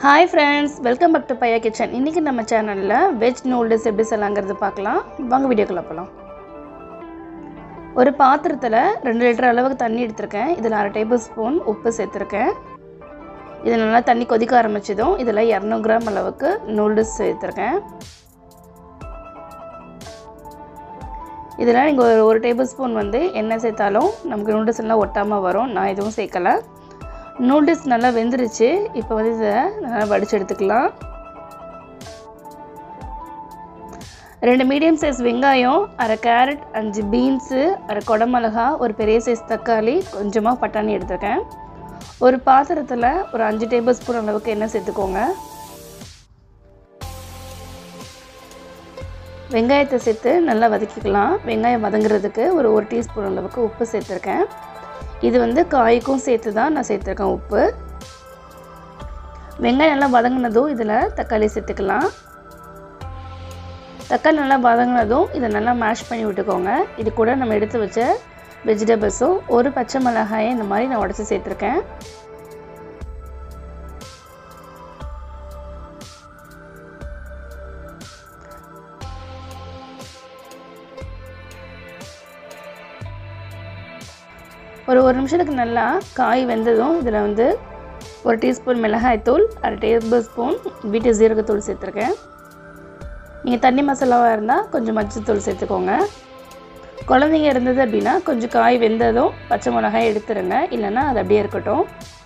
hi friends welcome back to Bhaiya kitchen இன்றைக்கி நம்ம சேனலில் வெஜ் நூடுல்ஸ் எப்படி செய்யலாங்கிறது பார்க்கலாம் வாங்க வீடியோக்குள்ள போகலாம் ஒரு பாத்திரத்தில் ரெண்டு லிட்டர் அளவுக்கு தண்ணி எடுத்திருக்கேன் இதில் அரை டேபிள் ஸ்பூன் உப்பு சேர்த்துருக்கேன் இது நல்லா தண்ணி கொதிக்க ஆரம்பிச்சதும் இதில் இரநூறு கிராம் அளவுக்கு நூடுல்ஸ் சேர்த்துருக்கேன் இதில் நீங்கள் ஒரு ஒரு டேபிள் ஸ்பூன் வந்து எண்ணெய் சேர்த்தாலும் நமக்கு நூடுல்ஸ் எல்லாம் ஒட்டாமல் வரும் நான் எதுவும் சேர்க்கலை நூடுல்ஸ் நல்லா வெந்துருச்சு இப்போ வந்து இதை நல்லா வடித்து எடுத்துக்கலாம் ரெண்டு மீடியம் சைஸ் வெங்காயம் அரை கேரட் அஞ்சு பீன்ஸு அரை குடமிளகா ஒரு பெரிய சைஸ் தக்காளி கொஞ்சமாக பட்டாணி எடுத்துருக்கேன் ஒரு பாத்திரத்தில் ஒரு அஞ்சு டேபிள் ஸ்பூன் அளவுக்கு எண்ணெய் சேர்த்துக்கோங்க வெங்காயத்தை சேர்த்து நல்லா வதக்கிக்கலாம் வெங்காயம் வதங்குறதுக்கு ஒரு ஒரு டீஸ்பூன் அளவுக்கு உப்பு சேர்த்துருக்கேன் இது வந்து காய்க்கும் சேர்த்து தான் நான் சேர்த்துருக்கேன் உப்பு வெங்காயம் நல்லா வதங்கினதும் இதில் தக்காளி சேர்த்துக்கலாம் தக்காளி நல்லா வதங்கினதும் இதை நல்லா மேஷ் பண்ணி விட்டுக்கோங்க இது கூட நம்ம எடுத்து வச்ச வெஜிடபிள்ஸும் ஒரு பச்சை மிளகாயை இந்த மாதிரி நான் உடச்சி சேர்த்துருக்கேன் ஒரு ஒரு நிமிஷத்துக்கு நல்லா காய் வெந்ததும் இதில் வந்து ஒரு டீஸ்பூன் மிளகாய்த்தூள் அரை டேபிள் ஸ்பூன் வீட்டு ஜீரகத்தூள் சேர்த்துருக்கேன் நீங்கள் தண்ணி மசாலாவாக இருந்தால் கொஞ்சம் மஞ்சத்தூள் சேர்த்துக்கோங்க குழந்தைங்க இருந்தது அப்படின்னா கொஞ்சம் காய் வெந்ததும் பச்சை மிளகாய் எடுத்துருங்க இல்லைன்னா அது அப்படியே இருக்கட்டும்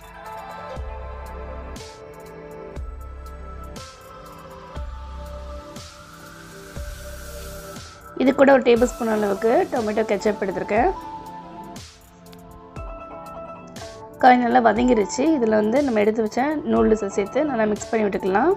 இது கூட ஒரு டேபிள் ஸ்பூன் அளவுக்கு டொமேட்டோ கெச்சப் எடுத்திருக்கேன் காய் நல்லா வதங்கிருச்சு இதில் வந்து நம்ம எடுத்து வச்ச நூடுல்ஸை சேர்த்து நல்லா மிக்ஸ் பண்ணி விட்டுக்கலாம்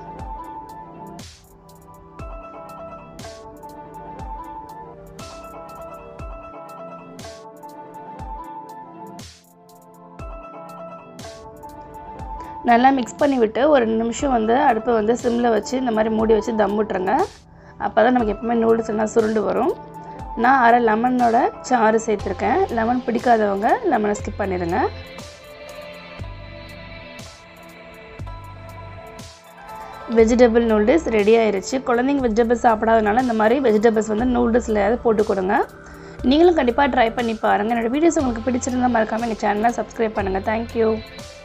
நல்லா மிக்ஸ் பண்ணி விட்டு ஒரு நிமிஷம் வந்து அடுப்பை வந்து சிம்மில் வச்சு இந்த மாதிரி மூடி வச்சு தம் விட்டுருங்க அப்போ தான் நமக்கு எப்பவுமே நூடுல்ஸ் எல்லாம் சுருண்டு வரும் நான் அரை லெமனோட சாறு சேர்த்துருக்கேன் லெமன் பிடிக்காதவங்க லெமனை ஸ்கிப் பண்ணிடுங்க வெஜிடபிள் நூடுல்ஸ் ரெடி ஆயிருச்சு குழந்தைங்க வெஜிடபிள்ஸ் சாப்பிடாதனால இந்த மாதிரி வெஜிடபிள்ஸ் வந்து நூடுல்ஸில் போட்டு கொடுங்க நீங்களும் கண்டிப்பாக ட்ரை பண்ணி பாருங்கள் என்னோடய வீடியோஸ் உங்களுக்கு பிடிச்சிருந்தா மறக்காமல் எங்கள் சேனலை சப்ஸ்கிரைப் பண்ணுங்கள் தேங்க்யூ